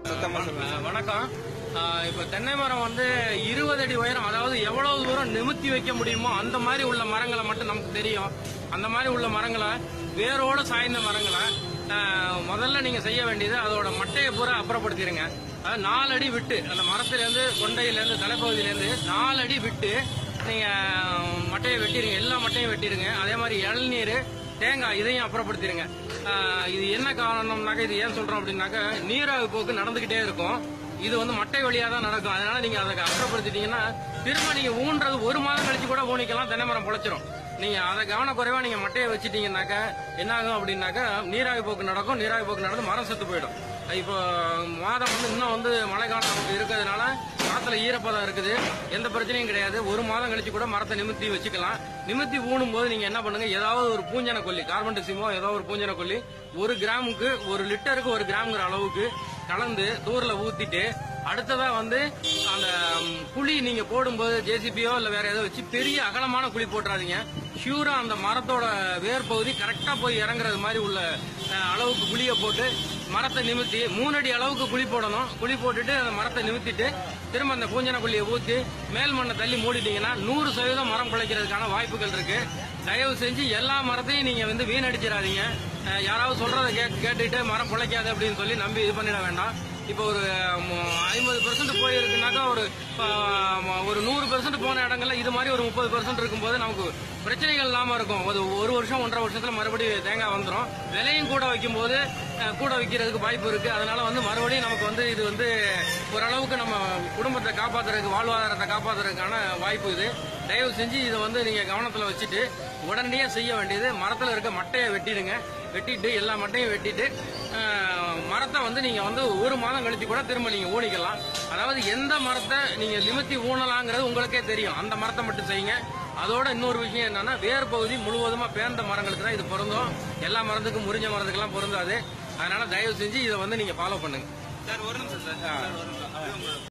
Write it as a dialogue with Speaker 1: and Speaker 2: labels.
Speaker 1: சத்தமா சொல்லுங்க
Speaker 2: அஹ் வணக்கம் அஹ் இப்ப தென்னை மரம் வந்து இருபது அடி உயரம் அதாவது எவ்வளவு தூரம் நிமித்தி வைக்க முடியுமோ அந்த மாதிரி உள்ள மரங்களை மட்டும் நமக்கு தெரியும் அந்த மாதிரி உள்ள மரங்களை வேரோட சாய்ந்த மரங்களை அஹ் முதல்ல நீங்க செய்ய வேண்டியது அதோட மட்டையை பூரா அப்புறப்படுத்திடுங்க அதாவது நாலு அடி விட்டு அந்த மரத்திலேருந்து கொண்டையிலேருந்து தலைப்பகுதியிலேருந்து நாலு அடி விட்டு நீங்க மட்டையை வெட்டிடுங்க எல்லா மட்டையும் வெட்டிடுங்க அதே மாதிரி இளநீர் தேங்காய் இதையும் அப்புறப்படுத்திடுங்க ஆஹ் இது என்ன காரணம்னாக்க இது ஏன் சொல்றோம் அப்படின்னாக்க நீராவி போக்கு நடந்துகிட்டே இருக்கும் இது வந்து மட்டை வழியா தான் நடக்கும் அதனால நீங்க அதை அப்புறப்படுத்திட்டீங்கன்னா திரும்ப நீங்க ஊன்றது ஒரு மாதம் கழிச்சு கூட ஊனிக்கலாம் தென்னை மரம் பொழைச்சிரும் நீங்க அதை கவனக்குறைவா நீங்க மட்டையை வச்சிட்டீங்கன்னாக்க என்ன ஆகும் அப்படின்னாக்க நீராவி போக்கு நடக்கும் நீராவி போக்கு நடந்து மரம் செத்து போயிடும் இப்போ மாதம் வந்து இன்னும் வந்து மழை காலம் நமக்கு இருக்கிறதுனால மரத்துல ஈரப்பதம் இருக்குது எந்த பிரச்சனையும் கிடையாது ஒரு மாதம் கழிச்சு கூட மரத்தை நிமித்தி வச்சுக்கலாம் நிமித்தி ஊனும் போது நீங்க என்ன பண்ணுங்க ஏதாவது ஒரு பூஞ்சன கொல்லி கார்பன் டெசிமோ ஏதோ ஒரு பூஞ்சன கொல்லி ஒரு கிராமுக்கு ஒரு லிட்டருக்கு ஒரு கிராம்ங்கிற அளவுக்கு கலந்து தூர்ல ஊத்திட்டு அடுத்ததா வந்து அந்த ம், குழி நீங்க போடும்போது ஜேசிபியோ இல்ல வேற ஏதோ வச்சு பெரிய அகலமான குழி போட்டுறாதீங்க ஷியூரா அந்த மரத்தோட வேர் பகுதி கரெக்டா போய் இறங்குறது மாதிரி உள்ள அஹ், அளவுக்கு குழியை போட்டு மரத்தை நிமித்தி மூணு அடி அளவுக்கு குழி போடணும் குழி போட்டுட்டு அந்த மரத்தை நிமித்திட்டு திரும்ப அந்த பூஞ்சன குழியை ஊத்தி மேல் மண்ணை தள்ளி மூடிட்டீங்கன்னா நூறு சதவீதம் மரம் பிழைக்கிறதுக்கான வாய்ப்புகள் இருக்கு தயவு செஞ்சு எல்லா மரத்தையும் நீங்க வந்து வீணடிச்சிடாதீங்க அஹ், யாராவது சொல்றதை கேட்- கேட்டுட்டு மரம் பிழைக்காது அப்படின்னு சொல்லி நம்பி இது பண்ணிட வேண்டாம் இப்போ ஒரு ஐம்பது பெர்சன்ட் போயிருக்குனாக்கா ஒரு அஹ், ஒரு நூறு பெர்சன்ட் போன இடங்கள்ல இது மாதிரி ஒரு முப்பது பெர்சன்ட் இருக்கும்போது நமக்கு பிரச்சனைகள் இல்லாம இருக்கும் ஒரு ஒரு வருஷம் ஒன்றரை வருஷத்துல மறுபடியும் தேங்காய் வந்துடும் விலையும் கூட வைக்கும்போது அஹ், கூட விற்கிறதுக்கு வாய்ப்பு இருக்கு அதனால வந்து மறுபடியும் நமக்கு வந்து இது வந்து ஓரளவுக்கு நம்ம குடும்பத்தை காப்பாத்துறதுக்கு வாழ்வாதாரத்தை காப்பாத்துறதுக்கான வாய்ப்பு இது தயவு செஞ்சு இதை வந்து நீங்க கவனத்துல வச்சுட்டு உடனடியே செய்ய வேண்டியது மரத்துல இருக்க மட்டையை வெட்டிடுங்க வெட்டிட்டு எல்லா மட்டையும் வெட்டிட்டு அஹ், மரத்தை வந்து நீங்க வந்து ஒரு மாதம் கழிச்சு கூட திரும்ப நீங்க ஊனிக்கலாம் அதாவது எந்த மரத்தை நீங்க நிமித்தி ஊனலாங்கிறது உங்களுக்கே தெரியும் அந்த மரத்தை மட்டும் செய்யுங்க அதோட இன்னொரு விஷயம் என்னன்னா வேர் பகுதி முழுவதுமா பேர்ந்த மரங்களுக்கு தான் இது பொருந்தும் எல்லா மரத்துக்கும் முறிஞ்ச மரத்துக்கெல்லாம் பொருந்தாது அதனால தயவு செஞ்சு இதை வந்து நீங்க ஃபாலோ பண்ணுங்க
Speaker 1: சார் ஒரு நிமிஷம் சார் சார், ஒரு நிமிஷம்